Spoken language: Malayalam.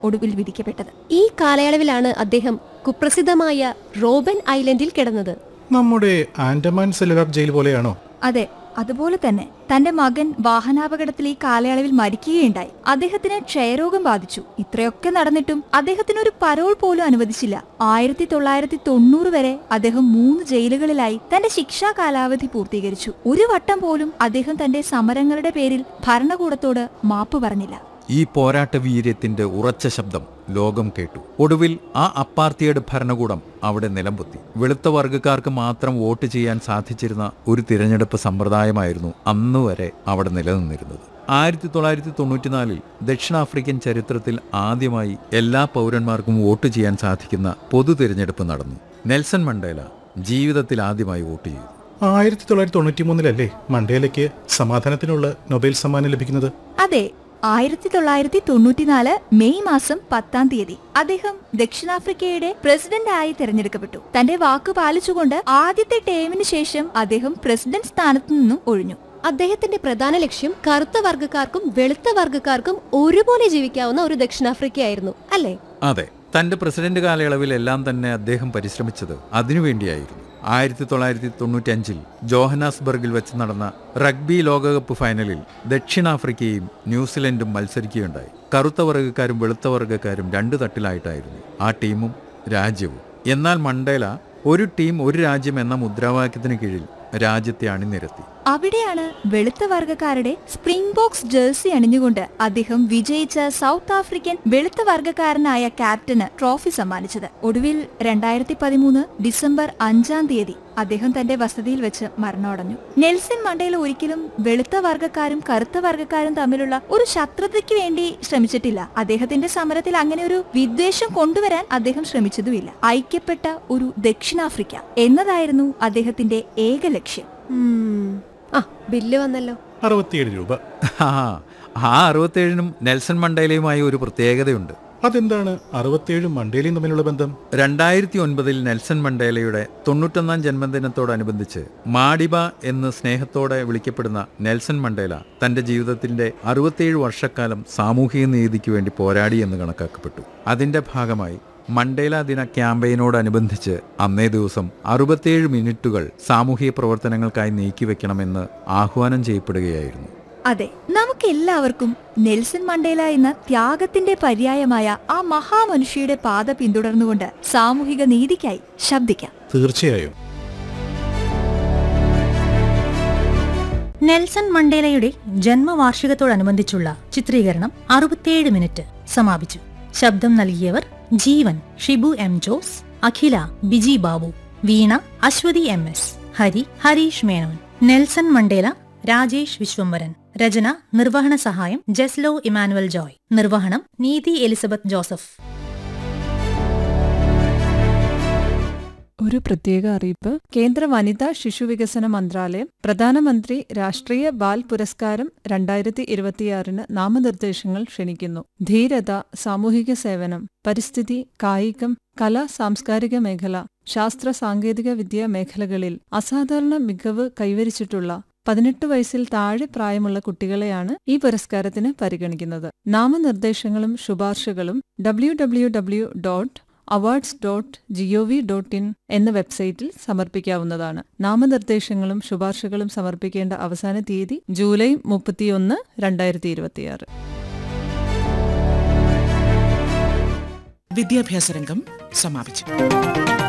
ഒടുവിൽ വിധിക്കപ്പെട്ടത് ഈ കാലയളവിലാണ് അദ്ദേഹം കുപ്രസിദ്ധമായ റോബൻ ഐലൻഡിൽ കിടന്നത് നമ്മുടെ ആൻഡമാൻ സെല്ലുലാർ ജയിൽ പോലെയാണോ അതെ അതുപോലെ തന്നെ തന്റെ മകൻ വാഹനാപകടത്തിൽ ഈ കാലയളവിൽ മരിക്കുകയുണ്ടായി അദ്ദേഹത്തിന് ക്ഷയരോഗം ബാധിച്ചു ഇത്രയൊക്കെ നടന്നിട്ടും അദ്ദേഹത്തിന് ഒരു പരോൾ പോലും അനുവദിച്ചില്ല ആയിരത്തി തൊള്ളായിരത്തി തൊണ്ണൂറ് വരെ അദ്ദേഹം മൂന്ന് ജയിലുകളിലായി തന്റെ ശിക്ഷാ കാലാവധി പൂർത്തീകരിച്ചു ഒരു വട്ടം പോലും അദ്ദേഹം തന്റെ സമരങ്ങളുടെ പേരിൽ ഭരണകൂടത്തോട് മാപ്പ് പറഞ്ഞില്ല ഈ പോരാട്ട വീര്യത്തിന്റെ ഉറച്ച ശബ്ദം ലോകം കേട്ടു ഒടുവിൽ ആ അപ്പാർത്തിയുടെ ഭരണകൂടം അവിടെ നിലംപൊത്തി വെളുത്ത വർഗ്ഗക്കാർക്ക് മാത്രം വോട്ട് ചെയ്യാൻ സാധിച്ചിരുന്ന ഒരു തിരഞ്ഞെടുപ്പ് സമ്പ്രദായമായിരുന്നു അന്നുവരെ അവിടെ നിലനിന്നിരുന്നത് ആയിരത്തി തൊള്ളായിരത്തി തൊണ്ണൂറ്റിനാലിൽ ദക്ഷിണാഫ്രിക്കൻ ചരിത്രത്തിൽ ആദ്യമായി എല്ലാ പൗരന്മാർക്കും വോട്ട് ചെയ്യാൻ സാധിക്കുന്ന പൊതു തിരഞ്ഞെടുപ്പ് നടന്നു നെൽസൺ മണ്ടേല ജീവിതത്തിൽ ആദ്യമായി വോട്ട് ചെയ്തു ആയിരത്തി തൊള്ളായിരത്തി തൊണ്ണൂറ്റി മൂന്നിലല്ലേ മണ്ടേലയ്ക്ക് സമാധാനത്തിനുള്ള നൊബേൽ സമ്മാനം ലഭിക്കുന്നത് അതെ ആയിരത്തി തൊള്ളായിരത്തി തൊണ്ണൂറ്റിനാല് മെയ് മാസം പത്താം തീയതി അദ്ദേഹം ദക്ഷിണാഫ്രിക്കയുടെ പ്രസിഡന്റ് ആയി തിരഞ്ഞെടുക്കപ്പെട്ടു തന്റെ വാക്ക് പാലിച്ചുകൊണ്ട് ആദ്യത്തെ ടേമിന് ശേഷം അദ്ദേഹം പ്രസിഡന്റ് സ്ഥാനത്തു നിന്നും ഒഴിഞ്ഞു അദ്ദേഹത്തിന്റെ പ്രധാന ലക്ഷ്യം കറുത്ത വർഗ്ഗക്കാർക്കും വെളുത്ത വർഗ്ഗക്കാർക്കും ഒരുപോലെ ജീവിക്കാവുന്ന ഒരു ദക്ഷിണാഫ്രിക്കയായിരുന്നു അല്ലേ അതെ തന്റെ പ്രസിഡന്റ് കാലയളവിൽ എല്ലാം തന്നെ അദ്ദേഹം പരിശ്രമിച്ചത് അതിനുവേണ്ടിയായിരുന്നു ആയിരത്തി തൊള്ളായിരത്തി തൊണ്ണൂറ്റി അഞ്ചിൽ ജോഹനാസ്ബർഗിൽ വെച്ച് നടന്ന റഗ്ബി ലോകകപ്പ് ഫൈനലിൽ ദക്ഷിണാഫ്രിക്കയും ന്യൂസിലൻഡും മത്സരിക്കുകയുണ്ടായി കറുത്ത വർഗ്ഗക്കാരും വെളുത്ത വർഗ്ഗക്കാരും രണ്ടു തട്ടിലായിട്ടായിരുന്നു ആ ടീമും രാജ്യവും എന്നാൽ മണ്ടേല ഒരു ടീം ഒരു രാജ്യം എന്ന മുദ്രാവാക്യത്തിന് കീഴിൽ രാജ്യത്തെ അണിനിരത്തി അവിടെയാണ് വെളുത്ത വർഗ്ഗക്കാരുടെ സ്പ്രിംഗ് ബോക്സ് ജേഴ്സി അണിഞ്ഞുകൊണ്ട് അദ്ദേഹം വിജയിച്ച സൗത്ത് ആഫ്രിക്കൻ വെളുത്ത വർഗ്ഗക്കാരനായ ക്യാപ്റ്റന് ട്രോഫി സമ്മാനിച്ചത് ഒടുവിൽ രണ്ടായിരത്തി പതിമൂന്ന് ഡിസംബർ അഞ്ചാം തീയതി അദ്ദേഹം തന്റെ വസതിയിൽ വെച്ച് മരണമടഞ്ഞു നെൽസൺ മണ്ടേല ഒരിക്കലും വെളുത്ത വർഗ്ഗക്കാരും കറുത്ത വർഗ്ഗക്കാരും തമ്മിലുള്ള ഒരു ശത്രുതയ്ക്ക് വേണ്ടി ശ്രമിച്ചിട്ടില്ല അദ്ദേഹത്തിന്റെ സമരത്തിൽ അങ്ങനെ ഒരു വിദ്വേഷം കൊണ്ടുവരാൻ അദ്ദേഹം ശ്രമിച്ചതുമില്ല ഐക്യപ്പെട്ട ഒരു ദക്ഷിണാഫ്രിക്ക എന്നതായിരുന്നു അദ്ദേഹത്തിന്റെ ഏക ലക്ഷ്യം ഉം. ആ ബില്ല് വന്നല്ലോ അറുപത്തിയേഴ് രൂപ ആ ആ അറുപത്തേഴിനും നെൽസൺ മണ്ടേലയുമായി ഒരു പ്രത്യേകതയുണ്ട് അതെന്താണ് അറുപത്തിയേഴും മണ്ടേലയും തമ്മിലുള്ള ബന്ധം രണ്ടായിരത്തി ഒൻപതിൽ നെൽസൺ മണ്ടേലയുടെ തൊണ്ണൂറ്റൊന്നാം ജന്മദിനത്തോടനുബന്ധിച്ച് മാഡിബ എന്ന് സ്നേഹത്തോടെ വിളിക്കപ്പെടുന്ന നെൽസൺ മണ്ടേല തന്റെ ജീവിതത്തിന്റെ അറുപത്തിയേഴ് വർഷക്കാലം സാമൂഹിക നീതിക്ക് വേണ്ടി പോരാടി എന്ന് കണക്കാക്കപ്പെട്ടു അതിന്റെ ഭാഗമായി മണ്ടേല ദിന ക്യാമ്പയിനോടനുബന്ധിച്ച് അന്നേ ദിവസം അറുപത്തിയേഴ് മിനിറ്റുകൾ സാമൂഹിക പ്രവർത്തനങ്ങൾക്കായി നീക്കിവെക്കണമെന്ന് ആഹ്വാനം ചെയ്യപ്പെടുകയായിരുന്നു അതെ നമുക്കെല്ലാവർക്കും നെൽസൺ മണ്ടേല എന്ന ത്യാഗത്തിന്റെ പര്യായമായ ആ മഹാമനുഷ്യയുടെ പാത പിന്തുടർന്നുകൊണ്ട് സാമൂഹിക നീതിക്കായി ശബ്ദിക്കാം തീർച്ചയായും നെൽസൺ മണ്ടേലയുടെ ജന്മവാർഷികത്തോടനുബന്ധിച്ചുള്ള ചിത്രീകരണം അറുപത്തിയേഴ് മിനിറ്റ് സമാപിച്ചു ശബ്ദം നൽകിയവർ Jeevan Shibu M Jose Akhila Biji Babu Veena Aswathy M S Hari Harish Menon Nelson Mandela Rajesh Viswambaran രചന നിർവഹണ സഹായം ജെസ്ലോ ഇമാനുവൽ ജോയ് നിർവഹണം നീതി എലിസബത്ത് ജോസഫ് ഒരു പ്രത്യേക അറിയിപ്പ് കേന്ദ്ര വനിതാ ശിശുവികസന മന്ത്രാലയം പ്രധാനമന്ത്രി രാഷ്ട്രീയ ബാൽ പുരസ്കാരം രണ്ടായിരത്തി ഇരുപത്തിയാറിന് നാമനിർദ്ദേശങ്ങൾ ക്ഷണിക്കുന്നു ധീരത സാമൂഹിക സേവനം പരിസ്ഥിതി കായികം കല സാംസ്കാരിക മേഖല ശാസ്ത്ര സാങ്കേതിക വിദ്യ മേഖലകളിൽ അസാധാരണ മികവ് കൈവരിച്ചിട്ടുള്ള പതിനെട്ട് വയസ്സിൽ താഴെ പ്രായമുള്ള കുട്ടികളെയാണ് ഈ പുരസ്കാരത്തിന് പരിഗണിക്കുന്നത് നാമനിർദ്ദേശങ്ങളും ശുപാർശകളും W W W dot awards dot GOV dot in എന്ന വെബ്സൈറ്റിൽ സമർപ്പിക്കാവുന്നതാണ് നാമനിർദ്ദേശങ്ങളും ശുപാർശകളും സമർപ്പിക്കേണ്ട അവസാന തീയതി ജൂലൈ മുപ്പത്തിയൊന്ന് രണ്ടായിരത്തി ഇരുപത്തിയാറ് വിദ്യാഭ്യാസ രംഗം സമാപിച്ചു